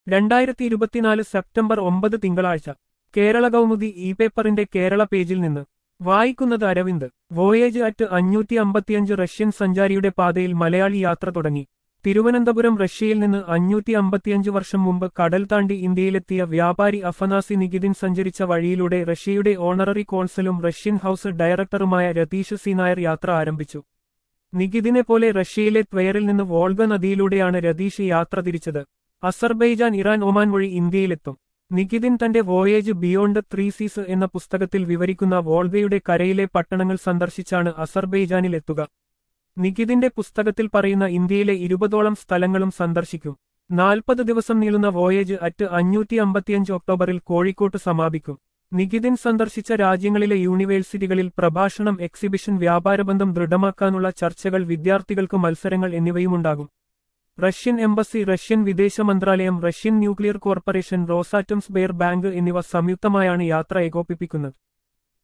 രണ്ടായിരത്തി ഇരുപത്തിനാല് സെപ്റ്റംബർ ഒമ്പത് തിങ്കളാഴ്ച കേരള കൗമുദി ഇ പേപ്പറിന്റെ കേരള പേജിൽ നിന്ന് വായിക്കുന്നത് അരവിന്ദ് വോയേജ് അറ്റ് അഞ്ഞൂറ്റി അമ്പത്തിയഞ്ച് റഷ്യൻ സഞ്ചാരിയുടെ പാതയിൽ മലയാളി യാത്ര തുടങ്ങി തിരുവനന്തപുരം റഷ്യയിൽ നിന്ന് അഞ്ഞൂറ്റി അമ്പത്തിയഞ്ച് വർഷം മുമ്പ് കടൽ താണ്ടി ഇന്ത്യയിലെത്തിയ വ്യാപാരി അഫനാസി നികിതിൻ സഞ്ചരിച്ച വഴിയിലൂടെ റഷ്യയുടെ ഓണററി കോൺസലും റഷ്യൻ ഹൌസ് ഡയറക്ടറുമായ രതീഷ് സി നായർ യാത്ര ആരംഭിച്ചു നികിതിനെ പോലെ റഷ്യയിലെ ത്വയറിൽ നിന്ന് വോൾഗ നദിയിലൂടെയാണ് രതീഷ് യാത്ര തിരിച്ചത് അസർബൈജാൻ ഇറാൻ ഒമാൻ വഴി ഇന്ത്യയിലെത്തും നികിതിൻ തന്റെ വോയേജ് ബിയോണ്ട് ത്രീ സീസ് എന്ന പുസ്തകത്തിൽ വിവരിക്കുന്ന വോൾഗയുടെ കരയിലെ പട്ടണങ്ങൾ സന്ദർശിച്ചാണ് അസർബൈജാനിലെത്തുക നികിതിന്റെ പുസ്തകത്തിൽ പറയുന്ന ഇന്ത്യയിലെ ഇരുപതോളം സ്ഥലങ്ങളും സന്ദർശിക്കും നാൽപ്പത് ദിവസം നീളുന്ന വോയേജ് അറ്റ് അഞ്ഞൂറ്റി അമ്പത്തിയഞ്ച് ഒക്ടോബറിൽ കോഴിക്കോട്ട് സമാപിക്കും നികിതിൻ സന്ദർശിച്ച രാജ്യങ്ങളിലെ യൂണിവേഴ്സിറ്റികളിൽ പ്രഭാഷണം എക്സിബിഷൻ വ്യാപാരബന്ധം ദൃഢമാക്കാനുള്ള ചർച്ചകൾ വിദ്യാർത്ഥികൾക്ക് മത്സരങ്ങൾ എന്നിവയുമുണ്ടാകും റഷ്യൻ എംബസി റഷ്യൻ വിദേശ മന്ത്രാലയം Russian nuclear corporation Rosatom's Sber bank എന്നിവ സംയുക്തമായാണ് യാത്ര ഏകോപിപ്പിക്കുന്നത്